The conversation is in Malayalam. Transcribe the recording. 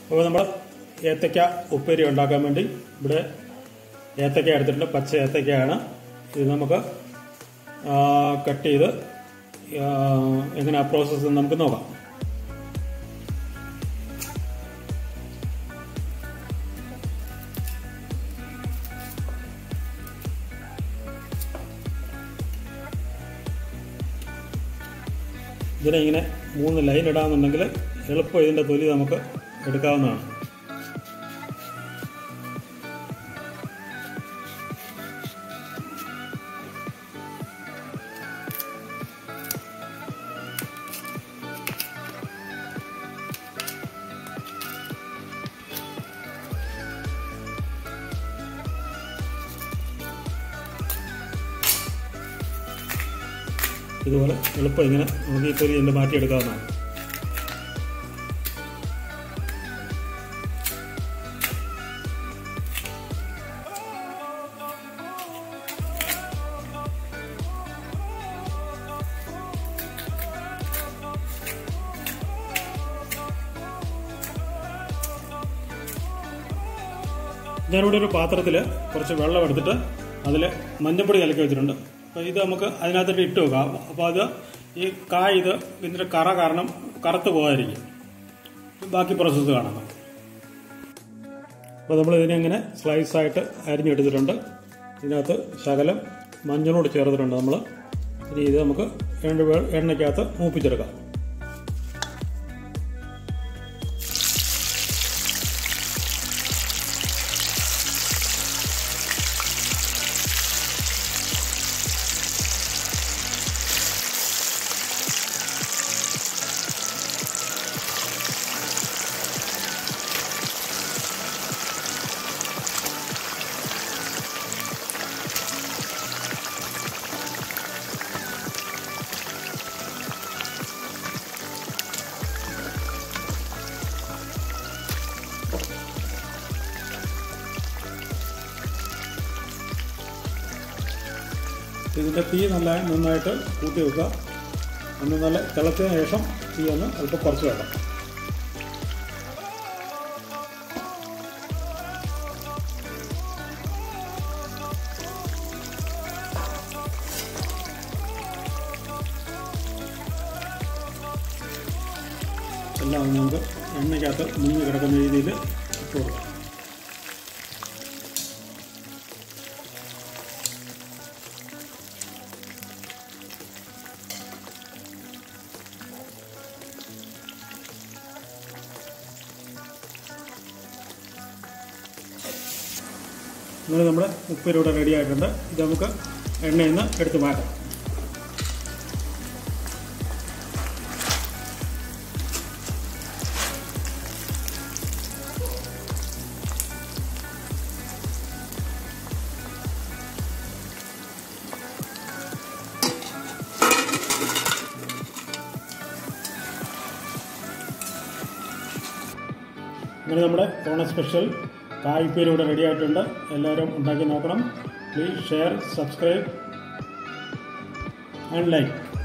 അപ്പോൾ നമ്മൾ ഏത്തയ്ക്ക ഉപ്പേരി ഉണ്ടാക്കാൻ വേണ്ടി ഇവിടെ ഏത്തയ്ക്ക എടുത്തിട്ടുണ്ട് പച്ച ഏത്തയ്ക്കയാണ് ഇത് നമുക്ക് ആ, കട്ട് ചെയ്ത് ആ, എങ്ങനെ പ്രോസസ്സ് നമുക്ക് നോക്കാം ഇതിനെ ഇങ്ങനെ മൂന്ന് ലൈൻ ഇടാമെന്നുണ്ടെങ്കിൽ എളുപ്പം ഇതിൻ്റെ തൊലി നമുക്ക് എടുക്കാവുന്നതാണ് ഇതുപോലെ എളുപ്പം ഇങ്ങനെ നമുക്ക് ഈ തൊലി ഇതിൻ്റെ മാറ്റിയെടുക്കാവുന്നതാണ് ഞാനിവിടെ ഒരു പാത്രത്തിൽ കുറച്ച് വെള്ളം എടുത്തിട്ട് അതിൽ മഞ്ഞപ്പൊടി കലക്കി വെച്ചിട്ടുണ്ട് അപ്പോൾ ഇത് നമുക്ക് അതിനകത്തിട്ട് ഇട്ട് വെക്കാം അപ്പോൾ അത് ഈ കായ് ഇത് ഇതിൻ്റെ കറ കാരണം കറുത്ത് പോകാതിരിക്കും ബാക്കി പ്രോസസ്സ് കാണാം നമുക്ക്. അപ്പോൾ നമ്മൾ ഇതിനെ ഇങ്ങനെ സ്ലൈസ് ആയിട്ട് അരിഞ്ഞെടുത്തിട്ടുണ്ട് ഇതിനകത്ത് ശകലം മഞ്ഞളോട് ചേർത്തിട്ടുണ്ട് നമ്മൾ ഇനി ഇത് നമുക്ക് എണ്ണ എണ്ണയ്ക്കകത്ത് മൂപ്പിച്ചെടുക്കാം ഇതിൻ്റെ തീ നല്ല നന്നായിട്ട് കൂട്ടി വെക്കുക ഒന്ന് നല്ല തിളച്ചതിന് ശേഷം തീ ഒന്ന് അല്പം കുറച്ച് വെക്കാം എല്ലാം ഒന്ന് നമുക്ക് എണ്ണയ്ക്കകത്ത് മുങ്ങി കിടക്കുന്ന രീതിയിൽ ഇട്ട് കൊടുക്കാം ഇങ്ങനെ നമ്മുടെ ഉപ്പേരിവിടെ റെഡി ആയിട്ടുണ്ട് ഇത് നമുക്ക് എണ്ണയിൽ നിന്ന് എടുത്ത് മാറ്റാം ഇങ്ങനെ നമ്മുടെ ഓണ സ്പെഷ്യൽ കായ്പേര് ഇവിടെ റെഡി ആയിട്ടുണ്ട് എല്ലാവരും ഉണ്ടാക്കി നോക്കണം please share subscribe and like